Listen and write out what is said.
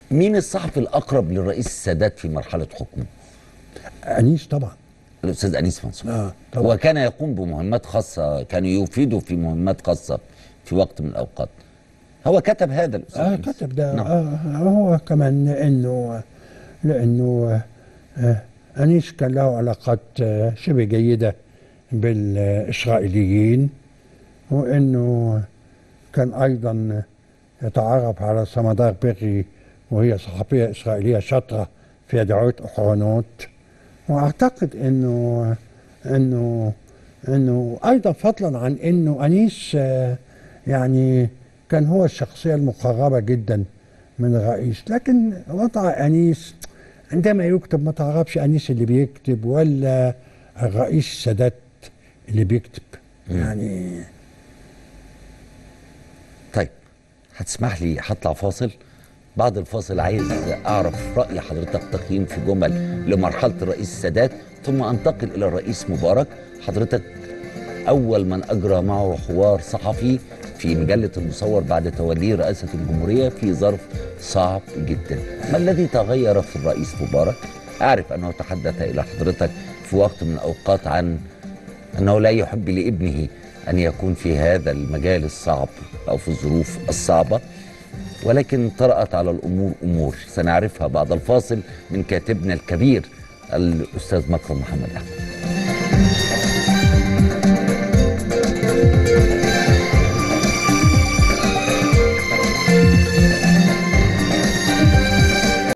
مين الصحفي الاقرب للرئيس السادات في مرحله حكمه انيس طبعا الاستاذ انيس منصور اه طبعا وكان يقوم بمهمات خاصه كان يفيده في مهمات خاصه في وقت من الاوقات هو كتب هذا الاستاذ اه أنيس. كتب ده نعم. آه هو كمان لانه لانه آه انيس كان له علاقات آه شبه جيده بالاسرائيليين وانه كان ايضا يتعرف على سمدار بيغي وهي صحفيه اسرائيليه شاطره في دعوه احرانوت واعتقد انه انه انه ايضا فضلا عن انه انيس آه، يعني كان هو الشخصيه المقربه جدا من الرئيس لكن وضع انيس عندما يكتب ما تعرفش انيس اللي بيكتب ولا الرئيس السادات اللي بيكتب يعني طيب هتسمح لي هطلع فاصل بعد الفاصل عايز اعرف راي حضرتك تقييم في جمل لمرحله الرئيس السادات ثم انتقل الى الرئيس مبارك حضرتك اول من اجرى معه حوار صحفي في مجله المصور بعد توليه رئاسه الجمهوريه في ظرف صعب جدا ما الذي تغير في الرئيس مبارك اعرف انه تحدث الى حضرتك في وقت من الاوقات عن أنه لا يحب لابنه أن يكون في هذا المجال الصعب أو في الظروف الصعبة ولكن طرأت على الأمور أمور سنعرفها بعد الفاصل من كاتبنا الكبير الأستاذ مكرم محمد أحمد